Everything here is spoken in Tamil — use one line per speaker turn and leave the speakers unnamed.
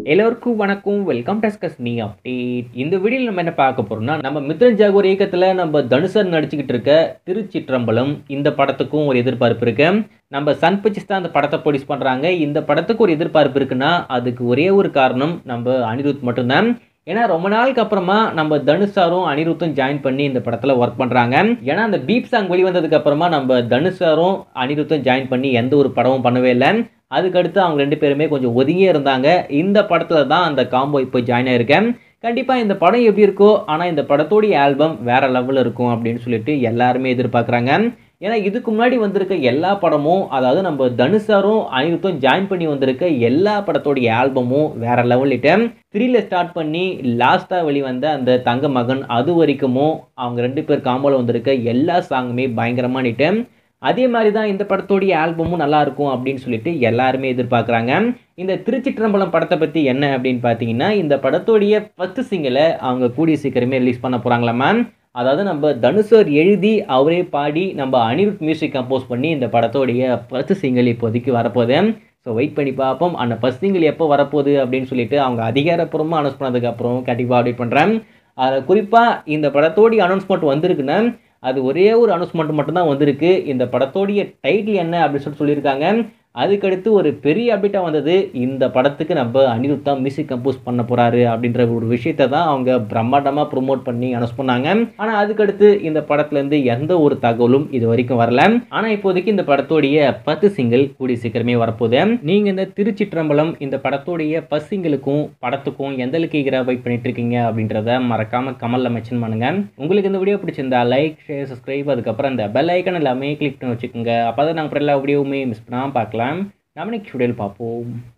எல்லோருக்கும் வணக்கம் வெல்கம் டஸ்கஸ் மீ அப்டேட் இந்த வீடியோவில் நம்ம என்ன பார்க்க போறோம்னா நம்ம மித்ரன் ஜாகூர் இயக்கத்தில் நம்ம தனுஷர் நடிச்சுக்கிட்டு இருக்க திருச்சிற்றம்பலம் இந்த படத்துக்கும் ஒரு எதிர்பார்ப்பு இருக்கு நம்ம சன் பிக்சர்ஸ் தான் அந்த படத்தை ப்ரொடியூஸ் பண்ணுறாங்க இந்த படத்துக்கு ஒரு எதிர்பார்ப்பு இருக்குன்னா அதுக்கு ஒரே ஒரு காரணம் நம்ம அனிருத் மட்டும்தான் ஏன்னா ரொம்ப நாளுக்கு அப்புறமா நம்ம தனுஷாரும் அனிருத்தும் ஜாயின் பண்ணி இந்த படத்தில் ஒர்க் பண்ணுறாங்க ஏன்னா அந்த பீப் சாங் வெளிவந்ததுக்கு அப்புறமா நம்ம தனுஷாரும் அனிருத்தும் ஜாயின் பண்ணி எந்த ஒரு படமும் பண்ணவே இல்லை அதுக்கடுத்து அவங்க ரெண்டு பேருமே கொஞ்சம் ஒதுங்கியே இருந்தாங்க இந்த படத்தில் தான் அந்த காம்போ இப்போ ஜாயின் ஆயிருக்கேன் கண்டிப்பாக இந்த படம் எப்படி இருக்கோ ஆனால் இந்த படத்தோடைய ஆல்பம் வேற லெவலில் இருக்கும் அப்படின்னு சொல்லிட்டு எல்லாருமே எதிர்பார்க்குறாங்க ஏன்னா இதுக்கு முன்னாடி வந்திருக்க எல்லா படமும் அதாவது நம்ம தனுஷாரும் அனிருத்தும் ஜாயின் பண்ணி வந்திருக்க எல்லா படத்தோடைய ஆல்பமும் வேற லெவலிட்டு த்ரீல ஸ்டார்ட் பண்ணி லாஸ்ட்டாக வெளிவந்த அந்த தங்க மகன் அது வரைக்குமோ அவங்க ரெண்டு பேர் காம்போல வந்திருக்க எல்லா சாங்குமே பயங்கரமானிட்டு அதே மாதிரி தான் இந்த படத்தோடைய ஆல்பமும் நல்லா இருக்கும் அப்படின்னு சொல்லிட்டு எல்லாருமே எதிர்பார்க்குறாங்க இந்த திருச்சிற்றம்பலம் படத்தை பற்றி என்ன அப்படின்னு பார்த்தீங்கன்னா இந்த படத்தோடைய ஃபஸ்ட்டு சிங்கிளை அவங்க கூடிய சீக்கிரமே ரிலீஸ் பண்ண போகிறாங்களாமா அதாவது நம்ம தனுஷர் எழுதி அவரே பாடி நம்ம அனிருத் மியூசிக் கம்போஸ் பண்ணி இந்த படத்தோடைய ஃபஸ்ட்டு சிங்கிள் இப்போதைக்கு வரப்போகுது ஸோ வெயிட் பண்ணி பார்ப்போம் அந்த ஃபஸ்ட் சிங்கிள் எப்போ வரப்போகுது அப்படின்னு சொல்லிட்டு அவங்க அதிகாரப்பூர்வமாக அனௌன்ஸ் பண்ணதுக்கப்புறம் கண்டிப்பாக அப்டேட் பண்ணுறேன் அதில் குறிப்பாக இந்த படத்தோடைய அனௌன்ஸ்மெண்ட் வந்திருக்குன்னா அது ஒரே ஒரு அனௌன்ஸ்மெண்ட் மட்டும்தான் வந்திருக்கு இந்த படத்தோடைய டைட்டில் என்ன அப்படின்னு சொல்லிட்டு சொல்லியிருக்காங்க அதுக்கடுத்து ஒரு பெரிய அப்டேட்டாக வந்தது இந்த படத்துக்கு நம்ம அனிருத் தான் மியூசிக் கம்போஸ் பண்ண போகிறாரு அப்படின்ற ஒரு விஷயத்தை தான் அவங்க பிரம்மாண்டமாக ப்ரொமோட் பண்ணி அனௌன்ஸ் பண்ணாங்க ஆனால் அதுக்கடுத்து இந்த படத்துலேருந்து எந்த ஒரு தகவலும் இது வரைக்கும் வரல ஆனால் இப்போதைக்கு இந்த படத்தோடைய பத்து சிங்கிள் கூடிய சீக்கிரமே வரப்போகுது நீங்கள் இந்த திருச்சிற்றம்பலம் இந்த படத்தோடைய பஸ் சிங்கிளுக்கும் படத்துக்கும் எந்த அளவுக்கு ஈகராக வெயிட் பண்ணிட்டு இருக்கீங்க அப்படின்றத மறக்காம கமலில் மென்ஷன் பண்ணுங்க உங்களுக்கு இந்த வீடியோ பிடிச்சிருந்தா லைக் ஷேர் சப்ஸ்கிரைப் அதுக்கப்புறம் இந்த பெல் ஐக்கன் எல்லாமே கிளிக் பண்ணி வச்சுக்கோங்க அப்போ தான் நாங்கள் எல்லா வீடியோவுமே மிஸ் பண்ணாமல் பார்க்கலாம் நம்ம நெக்ஸ்ட் வீடியோவில் பார்ப்போம்